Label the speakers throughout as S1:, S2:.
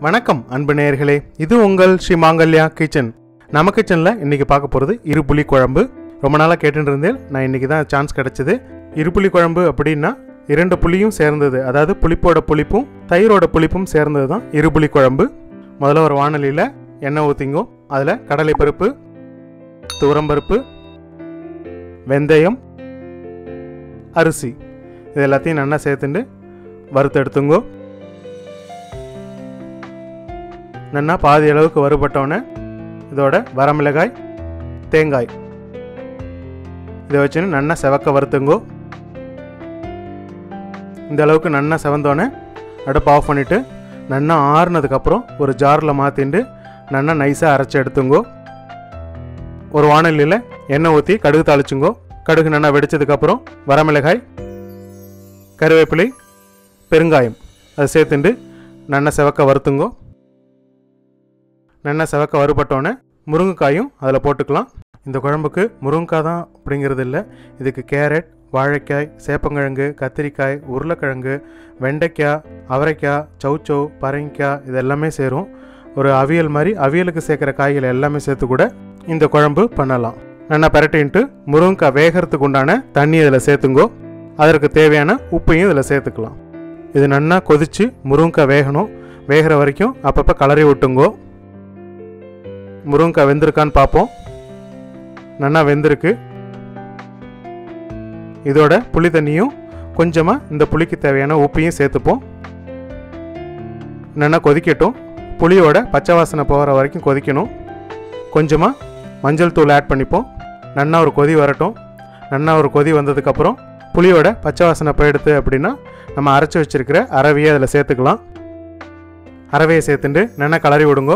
S1: வணக்கம் அன்பு நேயர்களே இது உங்கள் ஸ்ரீ மாங்கல்யா கிச்சன் நம்ம கிச்சனில் இன்றைக்கி பார்க்க போகிறது இருப்புளி குழம்பு ரொம்ப நாளாக கேட்டுட்டு இருந்தேன் நான் இன்றைக்கி தான் சான்ஸ் கிடச்சிது இருப்புளி குழம்பு அப்படின்னா இரண்டு புளியும் சேர்ந்தது அதாவது புளிப்போட புளிப்பும் தயிரோட புளிப்பும் சேர்ந்தது தான் இருப்புளி குழம்பு முதல்ல ஒரு வானலியில் எண்ணெய் ஊற்றிங்கோ அதில் கடலை பருப்பு துவரம்பருப்பு வெந்தயம் அரிசி இது எல்லாத்தையும் நல்லா சேர்த்துட்டு வறுத்து எடுத்துங்கோ நல்லா பாதி அளவுக்கு வறுபட்டோன்னே இதோட வரமிளகாய் தேங்காய் இதை வச்சுன்னு நல்லா செவக்க வறுத்துங்கோ இந்த அளவுக்கு நல்லா செவந்தோன்னே அடுப்பு ஆஃப் பண்ணிவிட்டு நல்லா ஆறுனதுக்கப்புறம் ஒரு ஜாரில் மாற்றிண்டு நல்லா நைஸாக அரைச்சி எடுத்துங்கோ ஒரு வானலியில் எண்ணெய் ஊற்றி கடுகு தாளிச்சுங்கோ கடுகு நல்லா வெடிச்சதுக்கப்புறம் வரமிளகாய் கருவேப்பிலை பெருங்காயம் அதை சேர்த்துண்டு நல்லா செவக்க வறுத்துங்கோ நல்லா செவக்க வறுபட்டோன்னே முருங்கைக்காயும் அதில் போட்டுக்கலாம் இந்த குழம்புக்கு முருங்கைக்காய் தான் அப்படிங்கிறது இல்லை இதுக்கு கேரட் வாழைக்காய் சேப்பங்கிழங்கு கத்திரிக்காய் உருளைக்கிழங்கு வெண்டைக்காய் அவரைக்காய் சௌச்சௌ பரங்கிக்காய் இது எல்லாமே சேரும் ஒரு அவியல் மாதிரி அவியலுக்கு சேர்க்குற காய்கள் எல்லாமே சேர்த்து கூட இந்த குழம்பு பண்ணலாம் நல்லா பரட்டின்ட்டு முருங்கைக்காய் வேகிறதுக்கு உண்டான தண்ணி இதில் சேர்த்துங்கோ அதற்கு தேவையான உப்பையும் இதில் சேர்த்துக்கலாம் இது நல்லா கொதித்து முருங்கைக்காய் வேகணும் வேகிற வரைக்கும் அப்பப்போ கலரி விட்டுங்கோ முருங்கைக்காய் வெந்திருக்கான்னு பார்ப்போம் நல்லா வெந்திருக்கு இதோட புளி தண்ணியும் கொஞ்சமாக இந்த புளிக்கு தேவையான உப்பையும் சேர்த்துப்போம் நல்லா கொதிக்கட்டும் புளியோட பச்சை வாசனை போகிற வரைக்கும் கொதிக்கணும் கொஞ்சமாக மஞ்சள் தூள் ஆட் பண்ணிப்போம் நல்லா ஒரு கொதி வரட்டும் நல்லா ஒரு கொதி வந்ததுக்கப்புறம் புளியோட பச்சை வாசனை போயிடுது அப்படின்னா நம்ம அரைச்சி வச்சிருக்கிற அரவையை அதில் சேர்த்துக்கலாம் அரவையை சேர்த்துட்டு நல்லா கலரி விடுங்கோ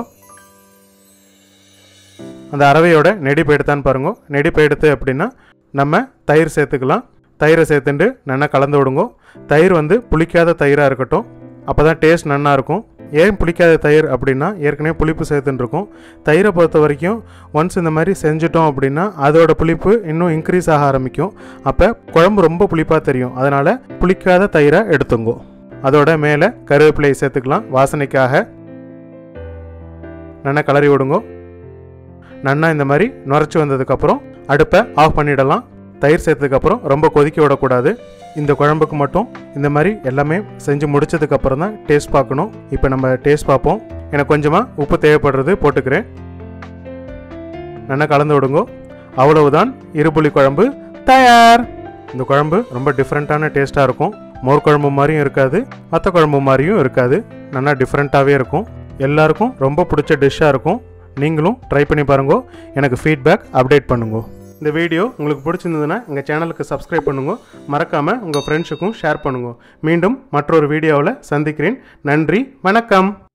S1: அந்த அரவையோட நெடிப்பு எடுத்தான்னு பாருங்க நெடிப்பு எடுத்து அப்படின்னா நம்ம தயிர் சேர்த்துக்கலாம் தயிரை சேர்த்துட்டு நல்லா கலந்து விடுங்க தயிர் வந்து புளிக்காத தயிராக இருக்கட்டும் அப்போ தான் டேஸ்ட் நல்லா இருக்கும் ஏன் புளிக்காத தயிர் அப்படின்னா ஏற்கனவே புளிப்பு சேர்த்துன்னு இருக்கும் தயிரை பொறுத்த வரைக்கும் ஒன்ஸ் இந்த மாதிரி செஞ்சுட்டோம் அப்படின்னா அதோட புளிப்பு இன்னும் இன்க்ரீஸ் ஆக ஆரம்பிக்கும் அப்போ குழம்பு ரொம்ப புளிப்பாக தெரியும் அதனால் புளிக்காத தயிரை எடுத்துங்கோ அதோட மேலே கருவேப்பிலையை சேர்த்துக்கலாம் வாசனைக்காக நல்லா கலரி விடுங்கோ நல்லா இந்த மாதிரி நுரைச்சி வந்ததுக்கப்புறம் அடுப்பை ஆஃப் பண்ணிடலாம் தயிர் சேர்த்ததுக்கப்புறம் ரொம்ப கொதிக்க விடக்கூடாது இந்த குழம்புக்கு மட்டும் இந்த மாதிரி எல்லாமே செஞ்சு முடிச்சதுக்கப்புறம் தான் டேஸ்ட் பார்க்கணும் இப்போ நம்ம டேஸ்ட் பார்ப்போம் எனக்கு கொஞ்சமாக உப்பு தேவைப்படுறது போட்டுக்கிறேன் நல்லா கலந்து விடுங்கோ அவ்வளவுதான் இருப்புளி குழம்பு தயார் இந்த குழம்பு ரொம்ப டிஃப்ரெண்ட்டான டேஸ்ட்டாக இருக்கும் மோர் குழம்பு மாதிரியும் இருக்காது மற்ற குழம்பு மாதிரியும் இருக்காது நல்லா டிஃப்ரெண்ட்டாகவே இருக்கும் எல்லாருக்கும் ரொம்ப பிடிச்ச டிஷ்ஷாக இருக்கும் நீங்களும் ட்ரை பண்ணி பாருங்க எனக்கு ஃபீட்பேக் அப்டேட் பண்ணுங்க இந்த வீடியோ உங்களுக்கு பிடிச்சிருந்ததுன்னா எங்கள் சேனலுக்கு சப்ஸ்கிரைப் பண்ணுங்க மறக்காமல் உங்கள் ஃப்ரெண்ட்ஸுக்கும் ஷேர் பண்ணுங்க மீண்டும் மற்றொரு வீடியோவில் சந்திக்கிறேன் நன்றி வணக்கம்